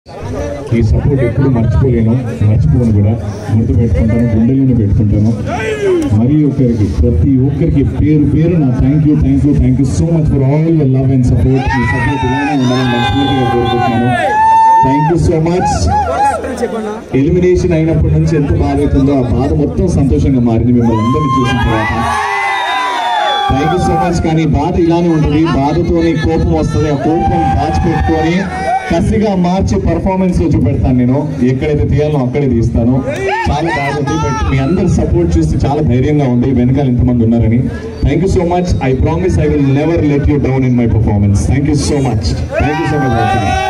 ఈ సపోర్ట్ ఎప్పుడు మర్చిపోలేను మర్చిపోను కూడా గుర్తు పెట్టుకుంటాను గుండెలను పెట్టుకుంటాను మరి ఒక్కరికి ప్రతి ఒక్కరికి పేరు పేరు నా thank you thank you thank you so much for all your love and support మీ సపోర్ట్ ఇలానే ఉండాలని మనస్ఫూర్తిగా కోరుకుంటున్నాను thank you so much elimination అయినప్పటి నుంచి ఎంత బాధ అవుతుందో ఆ బాధ మొత్తం సంతోషంగా మారింది మిమ్మల్ని అందరినీ చూసిన తర్వాత థ్యాంక్ యూ సో మచ్ కానీ బాధ ఇలానే ఉంటుంది బాధతోనే కోపం వస్తుంది ఆ కోపం దాచిపెట్టుకొని కసిగా మార్చి పర్ఫార్మెన్స్ లో చూపెడతాను నేను ఎక్కడైతే తీయాలో అక్కడే తీస్తాను చాలా బాధ ఉంది బట్ మీ అందరి సపోర్ట్ చూసి చాలా ధైర్యంగా ఉంది వెనకాల ఇంతమంది ఉన్నారని thank you so much I promise I will never let you down in my performance thank you so much thank you so much